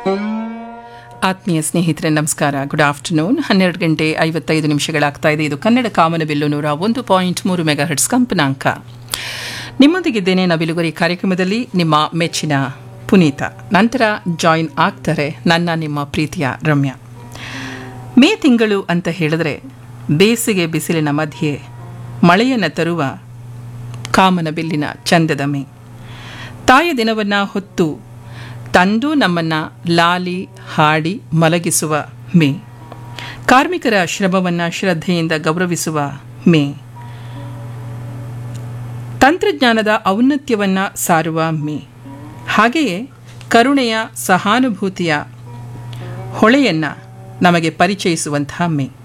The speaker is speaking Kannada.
ಆತ್ಮೀಯ ಸ್ನೇಹಿತರೆ ನಮಸ್ಕಾರ ಗುಡ್ ಆಫ್ಟರ್ನೂನ್ ಹನ್ನೆರಡು ಗಂಟೆ ಐವತ್ತೈದು ನಿಮಿಷಗಳಾಗ್ತಾ ಇದೆ ಇದು ಕನ್ನಡ ಕಾಮನಬಿಲ್ಲು ನೂರ ಒಂದು ಪಾಯಿಂಟ್ ಮೂರು ಮೆಗಾ ಹರ್ಟ್ಸ್ ಕಂಪನಾಂಕ ನಿಮ್ಮೊಂದಿಗಿದ್ದೇನೆ ನವಿಲುಗರಿ ಕಾರ್ಯಕ್ರಮದಲ್ಲಿ ನಿಮ್ಮ ಮೆಚ್ಚಿನ ಪುನೀತ ನಂತರ ಜಾಯಿನ್ ಆಗ್ತಾರೆ ನನ್ನ ನಿಮ್ಮ ಪ್ರೀತಿಯ ರಮ್ಯ ಮೇ ತಿಂಗಳು ಅಂತ ಹೇಳಿದ್ರೆ ಬೇಸಿಗೆ ಬಿಸಿಲಿನ ಮಧ್ಯೆ ಮಳೆಯನ್ನು ತರುವ ಕಾಮನಬಿಲ್ಲಿನ ಚಂದದ ಮೇ ತಾಯ ದಿನವನ್ನು ಹೊತ್ತು ತಂದು ನಮ್ಮನ್ನು ಲಾಲಿ ಹಾಡಿ ಮಲಗಿಸುವ ಮೇ ಕಾರ್ಮಿಕರ ಶ್ರಮವನ್ನು ಶ್ರದ್ಧೆಯಿಂದ ಗೌರವಿಸುವ ಮೇ ತಂತ್ರಜ್ಞಾನದ ಔನ್ನತ್ಯವನ್ನು ಸಾರುವ ಮೇ ಹಾಗೆಯೇ ಕರುಣೆಯ ಸಹಾನುಭೂತಿಯ ಹೊಳೆಯನ್ನು ನಮಗೆ ಪರಿಚಯಿಸುವಂತಹ ಮೇ